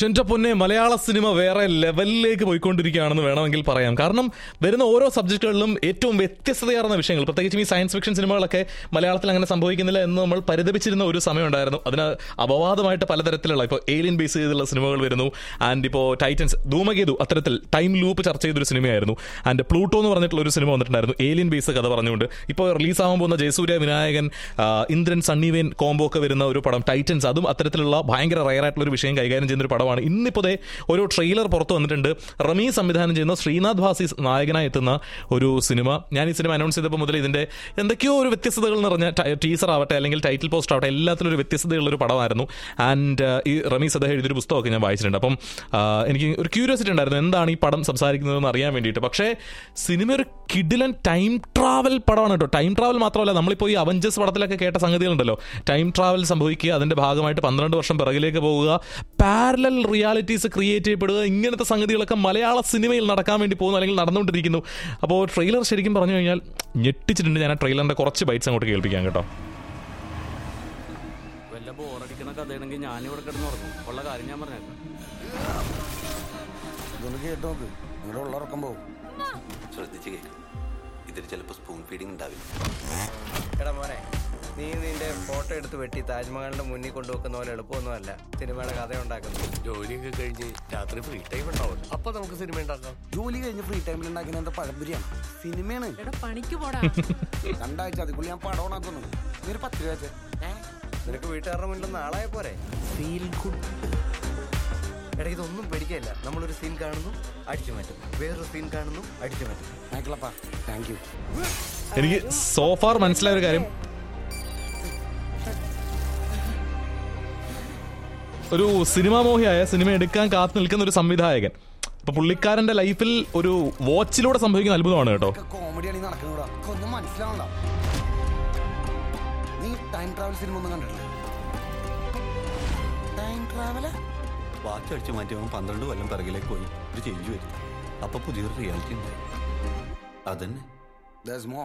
എന്റെ പൊന്നെ മലയാള സിനിമ വേറെ ലെവലിലേക്ക് പോയിക്കൊണ്ടിരിക്കുകയാണെന്ന് വേണമെങ്കിൽ പറയാം കാരണം വരുന്ന ഓരോ സബ്ജക്റ്റുകളിലും ഏറ്റവും വ്യത്യസ്തതയാർന്ന വിഷയങ്ങൾ പ്രത്യേകിച്ചും ഈ സയൻസ് ഫിക്ഷൻ സിനിമകളൊക്കെ മലയാളത്തിൽ അങ്ങനെ സംഭവിക്കുന്നില്ല എന്ന് നമ്മൾ പരിതപിച്ചിരുന്ന ഒരു സമയം ഉണ്ടായിരുന്നു അതിന് അപവാദമായിട്ട് പലതരത്തിലുള്ള ഇപ്പോൾ ഏലിയൻ ബേസ് ചെയ്തുള്ള സിനിമകൾ വരുന്നു ആൻഡ് ഇപ്പോൾ ടൈറ്റൻസ് ധൂമകേതു അത്തരത്തിൽ ടൈം ലൂപ്പ് ചർച്ച ചെയ്തൊരു സിനിമയായിരുന്നു ആൻഡ് പ്ലൂട്ടോ എന്ന് പറഞ്ഞിട്ടുള്ള ഒരു സിനിമ വന്നിട്ടുണ്ടായിരുന്നു ഏലിയൻ ബേസ് കഥ പറഞ്ഞുകൊണ്ട് ഇപ്പോൾ റിലീസ് ആവാൻ പോകുന്ന ജയസൂര്യ വിനായകൻ ആ, ഇന്ദ്രൻ സണ്ണിവേൻ കോംബോ ഒക്കെ വരുന്ന ഒരു പടം ടൈറ്റൻസ് അതും അത്തരത്തിലുള്ള ഭയങ്കര റയർ ആയിട്ടുള്ള ഒരു വിഷയം കൈകാര്യം ചെയ്യുന്ന ഒരു പടമാണ് ഇന്നിപ്പോൾ ദേ ഒരു ട്രെയിലർ പുറത്തു വന്നിട്ടുണ്ട് റമീ സംവിധാനം ചെയ്യുന്ന ശ്രീനാഥ് ഭാസി നായകനായി എത്തുന്ന ഒരു സിനിമ ഞാൻ ഈ സിനിമ അനൗൺസ് ചെയ്തപ്പോൾ മുതൽ ഇതിന്റെ എന്തൊക്കെയോ ഒരു വ്യത്യസ്തതകൾ നിറഞ്ഞ ടീസർ ആവട്ടെ അല്ലെങ്കിൽ ടൈറ്റിൽ പോസ്റ്റർ ആവട്ടെ എല്ലാത്തിലും ഒരു വ്യത്യസ്തതയുള്ള ഒരു പടമായിരുന്നു ആൻഡ് ഈ റമീസ് അദ്ദേഹം എഴുതിയൊരു പുസ്തകമൊക്കെ ഞാൻ വായിച്ചിട്ടുണ്ട് അപ്പം ആ, എനിക്ക് ഒരു ക്യൂരിയോസിറ്റി ഉണ്ടായിരുന്നു എന്താണ് ഈ പടം സംസാരിക്കുന്നതെന്ന് അറിയാൻ വേണ്ടിയിട്ട് പക്ഷേ സിനിമ ഒരു കിഡിലൻ ടൈം ട്രാവൽ പടമാണ് കേട്ടോ ടൈം ട്രാവൽ മാത്രമല്ല നമ്മളിപ്പോൾ ഈ അവഞ്ചേഴ്സ് പടത്തിലൊക്കെ കേട്ട സംഗതികളുണ്ടല്ലോ ടൈം ട്രാവൽ സംഭവിക്കുക അതിന്റെ ഭാഗമായിട്ട് പന്ത്രണ്ട് വർഷം പിറകിലേക്ക് പോവുക പാരലൽ റിയാലിറ്റീസ് ക്രിയേറ്റ് ചെയ്യപ്പെടുക ഇങ്ങനത്തെ സംഗതികളൊക്കെ മലയാള സിനിമയിൽ നടക്കാൻ വേണ്ടി പോകുന്നു അല്ലെങ്കിൽ നടന്നുകൊണ്ടിരിക്കുന്നു അപ്പോൾ ട്രെയിലർ ശരിക്കും പറഞ്ഞു കഴിഞ്ഞാൽ ഞെട്ടിച്ചിട്ടുണ്ട് ഞാൻ ആ ട്രെയിലറിന്റെ കുറച്ച് ബൈറ്റ്സ് അങ്ങോട്ട് കേൾപ്പിക്കാം കേട്ടോ വല്ല ബോറടിക്കണ കഥയാണെങ്കിൽ ഞാനിവിടെ കിടന്ന് ഉറങ്ങും ഉള്ള കാര്യം ഞാൻ പറഞ്ഞേക്കാം ഇതൊന്ന് കേട്ട് നോക്ക് നിങ്ങളുടെ ഉള്ള ഉറക്കം പോകും ശ്രദ്ധിച്ച് കേൾക്കും ഇതിൽ ചിലപ്പോൾ സ്പൂൺ ഫീഡിംഗ് ഉണ്ടാവില്ല എടാ മോനെ നീ നിന്റെ ഫോട്ടോ എടുത്ത് വെട്ടി താജ്മഹലിന്റെ മുന്നിൽ കൊണ്ടുവെക്കുന്ന പോലെ എളുപ്പമൊന്നുമല്ല സിനിമയുടെ കഥ ഉണ്ടാക്കുന്നത് ജോലിയൊക്കെ കഴിഞ്ഞ് രാത്രി ഫ്രീ ടൈം ഉണ്ടാവും അപ്പൊ നമുക്ക് സിനിമ ഉണ്ടാക്കാം ജോലി കഴിഞ്ഞ് ഫ്രീ ടൈമിൽ ഉണ്ടാക്കുന്ന എന്താ പഴംപൊരിയാണ് സിനിമയാണ് എടാ പണിക്ക് പോടാ രണ്ടാഴ്ച അതിക്കുള്ളിൽ ഞാൻ പടം ഉണ്ടാക്കുന്നു നീ ഒരു പത്ത് രൂപ വെച്ചേ. നിനക്ക് വീട്ടുകാരുടെ മുന്നിൽ നാളായ പോരെ ഫീൽ ഗുഡ് എടാ ഇതൊന്നും പേടിക്കല്ല നമ്മളൊരു സീൻ കാണുന്നു അടിച്ചു മാറ്റും വേറൊരു സീൻ കാണുന്നു അടിച്ചു മാറ്റും മൈക്കിളപ്പാ താങ്ക് യു എനിക്ക് സോഫാർ മനസ്സിലായ ഒരു കാര്യം ഒരു സിനിമാ മോഹിയായ സിനിമ എടുക്കാൻ കാത്തു നിൽക്കുന്ന ഒരു സംവിധായകൻ അപ്പൊ പുള്ളിക്കാരന്റെ ലൈഫിൽ ഒരു വാച്ചിലൂടെ സംഭവിക്കുന്ന അത്ഭുതമാണ് കേട്ടോ കോമഡിയാണ് ഈ നടക്കുന്നൂടാ ഒന്നും മനസ്സിലാവണ്ട നീ ടൈം ട്രാവൽ സിനിമ ഒന്നും കണ്ടിട്ടില്ല ടൈം ട്രാവല് വാച്ച് അടിച്ച് മാറ്റിയവൻ പന്ത്രണ്ട് കൊല്ലം പിറകിലേക്ക് പോയി ഒരു ചേഞ്ച് വരും അപ്പൊ പുതിയൊരു റിയാലിറ്റി ഉണ്ട് അതന്നെ There's more.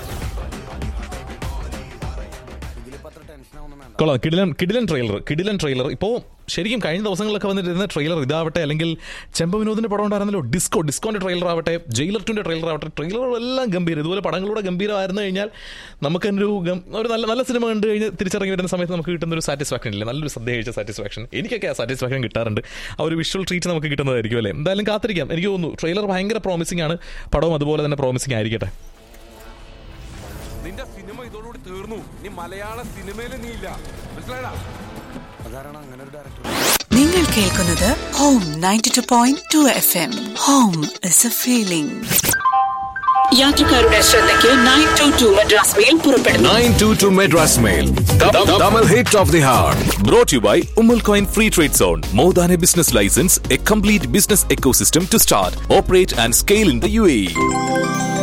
ഇതിലിപ്പോ അത്ര ടെൻഷൻ ആവുന്നു വേണ്ട കൊള്ളാം കിടിലൻ കിടിലൻ ട്രെയിലർ കിടിലൻ ട്രെയിലർ ഇപ്പോൾ ശരിക്കും കഴിഞ്ഞ ദിവസങ്ങളിലൊക്കെ വന്നിരുന്ന ട്രെയിലർ ഇതാവട്ടെ അല്ലെങ്കിൽ ചെമ്പ വിനോദിന്റെ പടം ഉണ്ടായിരുന്നല്ലോ ഡിസ്കോ ഡിസ്കോന്റെ ട്രെയിലർ ആവട്ടെ ജയിലർ ടുന്റെ ട്രെയിലർ ആവട്ടെ ട്രെയിലറുകളെല്ലാം ഗംഭീരം ഇതുപോലെ പടങ്ങളുടെ ഗംഭീരമായിരുന്നു കഴിഞ്ഞാൽ നമുക്ക് തന്നെ ഒരു ഗം- ഒരു നല്ല നല്ല സിനിമ കണ്ടു കഴിഞ്ഞ് തിരിച്ചിറങ്ങി വരുന്ന സമയത്ത് നമുക്ക് കിട്ടുന്ന ഒരു സാറ്റിസ്ഫാക്ഷൻ ഇല്ല നല്ലൊരു ശ്രദ്ധ കഴിച്ച സാറ്റിസ്ഫാക്ഷൻ എനിക്കൊക്കെ ആ സാറ്റിസ്ഫാക്ഷൻ കിട്ടാറുണ്ട് ആ ഒരു വിഷ്വൽ ട്രീറ്റ് നമുക്ക് കിട്ടുന്നതായിരിക്കും അല്ലേ എന്തായാലും കാത്തിരിക്കാം എനിക്ക് തോന്നുന്നു ട്രെയിലർ ഭയങ്കര പ്രോമിസിംഗ് ആണ് പടവും അതുപോലെ തന്നെ പ്രോമിസിംഗ് ആയിരിക്കട്ടെ നിന്റെ സിനിമ ഇതോടുകൂടി തീർന്നു ഇനി മലയാള സിനിമയിൽ നീ ഇല്ല മനസ്സിലായടാ അതാരാണ് അങ്ങനെ ഒരു ഡയറക്ടർ നിങ്ങൾ കേൾക്കുന്നത് home ninety two point two F M home is a feeling യാത്രക്കാരുടെ ശ്രദ്ധയ്ക്ക് nine two two Madras mail പുറപ്പെടുന്നു 922 Madras Mail. Double hit of the hour. Brought to you by Umal Coin Free Trade Zone. More than a business license, a complete business ecosystem to start, operate, and scale in the UAE.